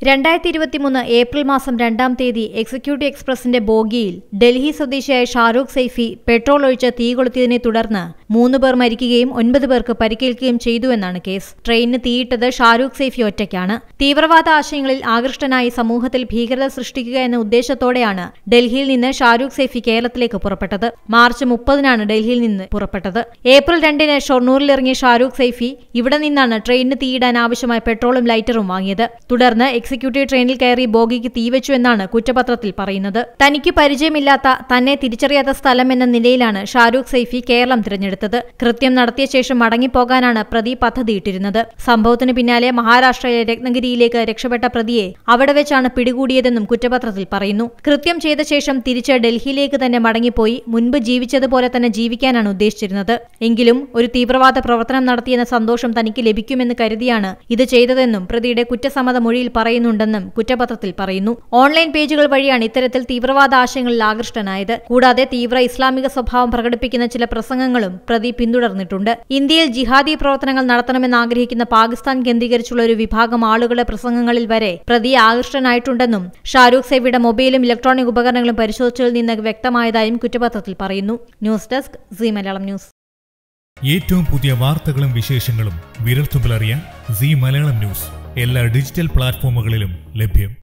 രണ്ടായിരത്തി ഇരുപത്തിമൂന്ന് ഏപ്രിൽ മാസം രണ്ടാം തീയതി എക്സിക്യൂട്ടീവ് എക്സ്പ്രസിന്റെ ബോഗിയിൽ ഡൽഹി സ്വദേശിയായ ഷാരൂഖ് സൈഫി പെട്രോൾ ഒഴിച്ച് തീ കൊളുത്തിയതിനെ തുടർന്ന് മൂന്ന് പേർ മരിക്കുകയും ഒൻപത് പേർക്ക് പരിക്കേൽക്കുകയും ചെയ്തുവെന്നാണ് കേസ് ട്രെയിനിന് തീയിട്ടത് ഷാരൂഖ് സൈഫി ഒറ്റയ്ക്കാണ് തീവ്രവാദ ആശയങ്ങളിൽ ആകൃഷ്ടനായി സമൂഹത്തിൽ ഭീകരത സൃഷ്ടിക്കുക എന്ന ഉദ്ദേശത്തോടെയാണ് ഡൽഹിയിൽ നിന്ന് ഷാരൂഖ് സൈഫി കേരളത്തിലേക്ക് പുറപ്പെട്ടത് മാർച്ച് മുപ്പതിനാണ് ഡൽഹിയിൽ നിന്ന് പുറപ്പെട്ടത് ഏപ്രിൽ രണ്ടിന് ഷൊർണൂരിലിറങ്ങിയ ഷാരൂഖ് സൈഫി ഇവിടെ നിന്നാണ് ട്രെയിനിന് തീയിടാൻ ആവശ്യമായ പെട്രോളും ലൈറ്ററും വാങ്ങിയത് തുടർന്ന് എക്സിക്യൂട്ടീവ് ട്രെയിനിൽ കയറി ബോഗിക്ക് തീവച്ചു എന്നാണ് കുറ്റപത്രത്തിൽ പറയുന്നത് തനിക്ക് പരിചയമില്ലാത്ത തന്നെ തിരിച്ചറിയാത്ത സ്ഥലം എന്ന നിലയിലാണ് ഷാരൂഖ് സൈഫി കേരളം തിരഞ്ഞെടുത്തത് കൃത്യം നടത്തിയ ശേഷം മടങ്ങിപ്പോകാനാണ് പ്രതി പദ്ധതിയിട്ടിരുന്നത് സംഭവത്തിന് പിന്നാലെ മഹാരാഷ്ട്രയിലെ രത്നഗിരിയിലേക്ക് രക്ഷപ്പെട്ട പ്രതിയെ അവിടെ വെച്ചാണ് പിടികൂടിയതെന്നും കുറ്റപത്രത്തിൽ പറയുന്നു കൃത്യം ചെയ്ത ശേഷം തിരിച്ച് ഡൽഹിയിലേക്ക് തന്നെ മടങ്ങിപ്പോയി മുൻപ് ജീവിച്ചതുപോലെ തന്നെ ജീവിക്കാനാണ് ഉദ്ദേശിച്ചിരുന്നത് എങ്കിലും ഒരു തീവ്രവാദ പ്രവർത്തനം നടത്തിയെന്ന സന്തോഷം തനിക്ക് ലഭിക്കുമെന്ന് കരുതിയാണ് ഇത് ചെയ്തതെന്നും പ്രതിയുടെ കുറ്റസമ്മത മൊഴിയിൽ പറയുന്നുണ്ടെന്നും കുറ്റപത്രത്തിൽ പറയുന്നു ഓൺലൈൻ പേജുകൾ വഴിയാണ് ഇത്തരത്തിൽ തീവ്രവാദ ആശയങ്ങളിൽ ആകൃഷ്ടനായത് കൂടാതെ തീവ്ര ഇസ്ലാമിക സ്വഭാവം പ്രകടിപ്പിക്കുന്ന ചില പ്രസംഗങ്ങളും പ്രതി പിന്തുടർന്നിട്ടുണ്ട് ഇന്ത്യയിൽ ജിഹാദി പ്രവർത്തനങ്ങൾ നടത്തണമെന്ന് ആഗ്രഹിക്കുന്ന പാകിസ്ഥാൻ കേന്ദ്രീകരിച്ചുള്ള ഒരു വിഭാഗം ആളുകളുടെ പ്രസംഗങ്ങളിൽ വരെ പ്രതി ആകൃഷ്ടനായിട്ടുണ്ടെന്നും ഷാരൂഖ് സേവിയുടെ മൊബൈലും ഇലക്ട്രോണിക് ഉപകരണങ്ങളും പരിശോധിച്ചതിൽ നിന്ന് വ്യക്തമായതായും കുറ്റപത്രത്തിൽ പറയുന്നു news desk Zee Malayalam news ഏറ്റവും പുതിയ വാർത്തകളും വിശേഷങ്ങളും വിരൽത്തുമ്പിലറിയാൻ സി മലയാളം ന്യൂസ് എല്ലാ ഡിജിറ്റൽ പ്ലാറ്റ്ഫോമുകളിലും ലഭ്യം